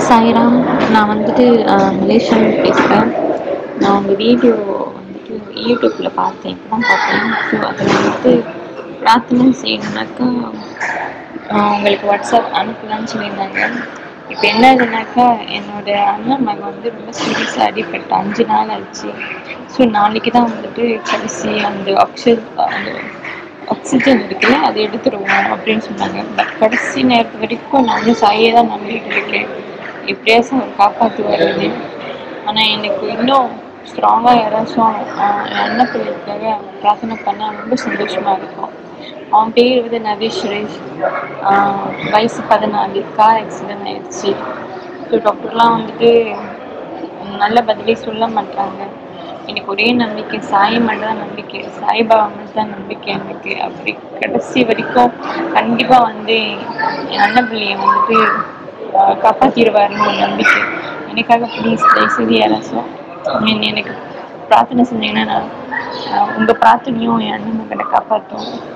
சாய்ராம் நான் வந்துட்டு மலேசியாவிலேருந்து பேசுகிறேன் நான் உங்கள் வீடியோ வந்துட்டு யூடியூப்பில் பார்த்தேன் இப்போ தான் பார்த்தேன் ஸோ அதில் வந்துட்டு பிரார்த்தனை செய்யணுன்னாக்கா உங்களுக்கு வாட்ஸ்அப் அனுப்பலான்னு சொல்லியிருந்தாங்க இப்போ என்ன ஆகுதுனாக்கா என்னோடய அண்ணன் மகன் வந்து ரொம்ப சீரியஸாக அடிபட்டு அஞ்சு நாள் ஆச்சு ஸோ நாளைக்கு தான் வந்துட்டு கடைசி அந்த ஆக்சிஜன் அந்த ஆக்சிஜன் இருக்குல்ல அதை எடுத்துருவோம் அப்படின்னு சொன்னாங்க பட் கடைசி நேரத்து வரைக்கும் நான் வந்து சாயை தான் நம்பிட்டு இருக்கேன் எப்படியாச்சும் அவர் காப்பாற்றுவாருன்னு ஆனால் எனக்கு இன்னும் ஸ்ட்ராங்காக யாராச்சும் என் அண்ணன் பிள்ளைக்காக பிரார்த்தனை பண்ணால் ரொம்ப சந்தோஷமாக இருக்கும் அவன் பேர் வந்து நவீஸ் சுரேஷ் வயசு பதினாலு கார் ஆக்சிடென்ட் ஆயிடுச்சு ஸோ டாக்டர்லாம் வந்துட்டு நல்ல பதிலே சொல்ல மாட்டாங்க எனக்கு ஒரே நம்பிக்கை சாய் மட்டும் தான் நம்பிக்கை சாய்பாபா மட்டும் தான் நம்பிக்கை எனக்கு அப்படி கடைசி வரைக்கும் கண்டிப்பாக வந்து என் அண்ணன் பிள்ளைய வந்துட்டு காப்பாற்றிடுவாருன்னு ஒரு நம்பிக்கை எனக்காக ப்ளீஸ் தயவுசெய்து யாராச்சும் மீன் எனக்கு பிரார்த்தனை செஞ்சீங்கன்னா நான் உங்கள் பிரார்த்தனையும் என் அண்ணன் மகனை காப்பாற்றும்